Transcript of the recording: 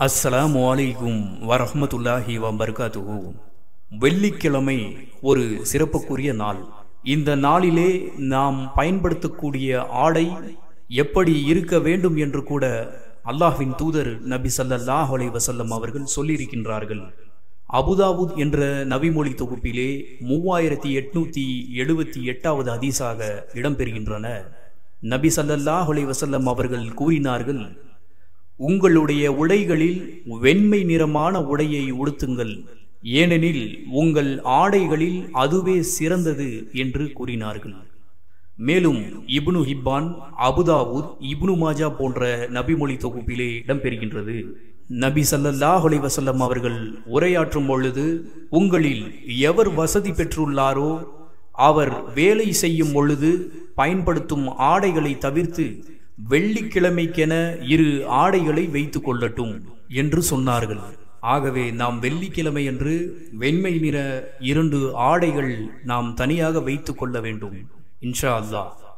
அஸ்ஸலாமு அலைக்கும் வரஹ்மத்துல்லாஹி வபர்காத்துஹு வெள்ளிக்கிழமை ஒரு சிறப்புக்குரிய நாள் இந்த நாளிலே நாம் பயன்படுத்தக்கூடிய ஆடை எப்படி இருக்க வேண்டும் என்று கூட அல்லாஹ்வின் தூதர் நபி ஸல்லல்லாஹு அலைஹி வஸல்லம் அவர்கள் சொல்லியிருக்கின்றார்கள் அபுதாவுத் என்ற நபிமொழி தொகுப்பிலே மூவாயிரத்தி எட்நூத்தி எழுபத்தி எட்டாவது ஹதீஸாக இடம்பெறுகின்றன நபி ஸல்லல்லாஹு அலைஹி வஸல்லம் அவர்கள் கூறினார்கள் உங்களுடைய உடைகளில் வெண்மை நிறமான உடையை உடுத்துங்கள் ஏனெனில் உங்கள் ஆடைகளில் அதுவே சிறந்தது என்று கூறினார்கள் மேலும் இப்னு ஹிப்பான் அபுதாவுத் இப்னு மாஜா போன்ற நபிமொழி தொகுப்பிலே இடம்பெறுகின்றது நபி ஸல்லல்லாஹு அலைஹி வஸல்லம் அவர்கள் உரையாற்றும் பொழுது உங்களில் எவர் வசதி பெற்றுள்ளாரோ அவர் வேலை செய்யும் பொழுது பயன்படுத்தும் ஆடைகளை தவிர்த்து வெள்ளிக்கிழமைக்கென இரு ஆடைகளை வைத்துக் கொள்ளட்டும் என்று சொன்னார்கள் ஆகவே நாம் வெள்ளிக்கிழமை என்று வெண்மை நிற இரண்டு ஆடைகள் நாம் தனியாக வைத்துக் கொள்ள வேண்டும் இன்ஷா அல்லாஹ்